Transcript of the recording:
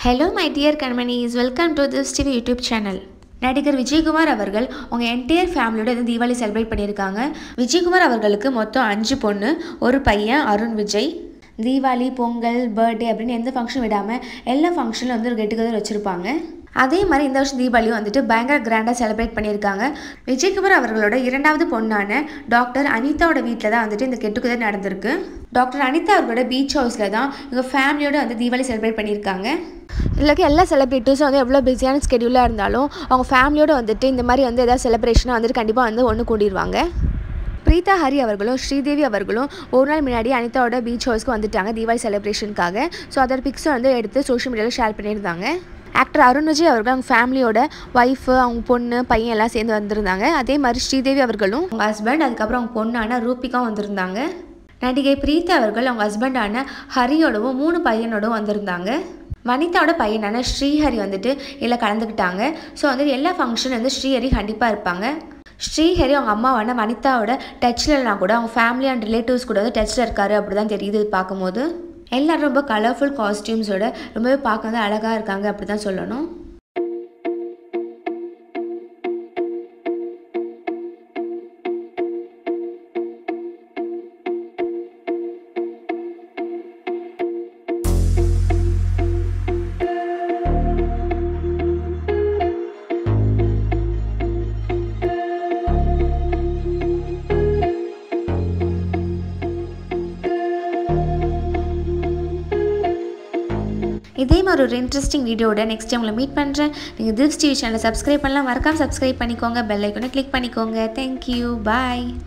hello my dear கண்மணிஸ் welcome to this TV YouTube channel நடிகர் விஜயகுமார் அவர்கள் அவங்க என்டையர் ஃபேமிலியோட வந்து தீபாவளி செலிப்ரேட் பண்ணியிருக்காங்க விஜயகுமார் அவர்களுக்கு மொத்தம் அஞ்சு பொண்ணு ஒரு பையன் அருண் விஜய் தீபாவளி பொங்கல் பர்த்டே அப்படின்னு எந்த ஃபங்க்ஷன் விடாமல் எல்லா ஃபங்க்ஷனில் வந்து ஒரு கெட் டுகெதர் வச்சுருப்பாங்க அதே மாதிரி இந்த வருஷம் தீபாவளியும் வந்துட்டு பயங்கர கிராண்டாக செலிப்ரேட் பண்ணியிருக்காங்க விஜயகுமார் அவர்களோட இரண்டாவது பொண்ணான டாக்டர் அனிதாவோட வீட்டில் தான் வந்துட்டு இந்த கெட் டுகெதர் நடந்திருக்கு டாக்டர் அனிதா அவர்களோட பீச் ஹவுஸில் தான் இவங்க ஃபேமிலியோட வந்து தீபாவளி செலிப்ரேட் பண்ணியிருக்காங்க இதில் எல்லா செலிப்ரிட்டிஸும் வந்து எவ்வளோ பிஸியான ஸ்கெடியூலாக இருந்தாலும் அவங்க ஃபேமிலியோட வந்துட்டு இந்த மாதிரி வந்து எதாவது செலிப்ரேஷனாக வந்துட்டு கண்டிப்பாக வந்து ஒன்று கூடிடுவாங்க பிரீதா ஹரி அவர்களும் ஸ்ரீதேவி அவர்களும் ஒரு நாள் முன்னாடி அனிதாவோட பீச் ஹவுஸ்க்கு வந்துட்டாங்க தீபாவளி செலிப்ரேஷனுக்காக ஸோ அதோட பிக்ஸை வந்து எடுத்து சோஷியல் மீடியாவில் ஷேர் பண்ணியிருந்தாங்க ஆக்டர் அருண் விஜய் அவர்கள் அவங்க ஃபேமிலியோட ஒய்ஃபு அவங்க பொண்ணு பையன் எல்லாம் சேர்ந்து வந்திருந்தாங்க அதே மாதிரி ஸ்ரீதேவி அவர்களும் அவங்க ஹஸ்பண்ட் அதுக்கப்புறம் அவங்க பொண்ணான ரூபிகாவும் வந்திருந்தாங்க நடிகை பிரீத்தா அவர்கள் அவங்க ஹஸ்பண்டான ஹரியோடவும் மூணு பையனோடவும் வந்திருந்தாங்க வனிதாவோட பையனான ஸ்ரீஹரி வந்துட்டு இதில் கலந்துக்கிட்டாங்க ஸோ வந்து எல்லா ஃபங்க்ஷன் வந்து ஸ்ரீஹரி கண்டிப்பாக இருப்பாங்க ஸ்ரீஹரி அவங்க அம்மாவான வனிதாவோட டச்சில் இல்லைனா கூட அவங்க ஃபேமிலி அண்ட் ரிலேட்டிவ்ஸ் கூட வந்து டச்சில் இருக்காரு அப்படி தான் தெரியுது இது பார்க்கும்போது எல்லோரும் ரொம்ப கலர்ஃபுல் காஸ்டியூம்ஸோட ரொம்பவே பார்க்க வந்து அழகாக இருக்காங்க அப்படி தான் சொல்லணும் இதே மாதிரி ஒரு இன்ட்ரெஸ்டிங் வீடியோட நெக்ஸ்ட் டைம் உங்களை மீட் பண்ணுறேன் நீங்கள் திவ்ஸ் டிவி சேனலை சப்ஸ்கிரைப் பண்ணலாம் மறக்காம சப்ஸ்கிரைப் பண்ணிக்கோங்க பெல் ஐக்கனை கிளிக் பண்ணிக்கோங்க தேங்க்யூ பாய்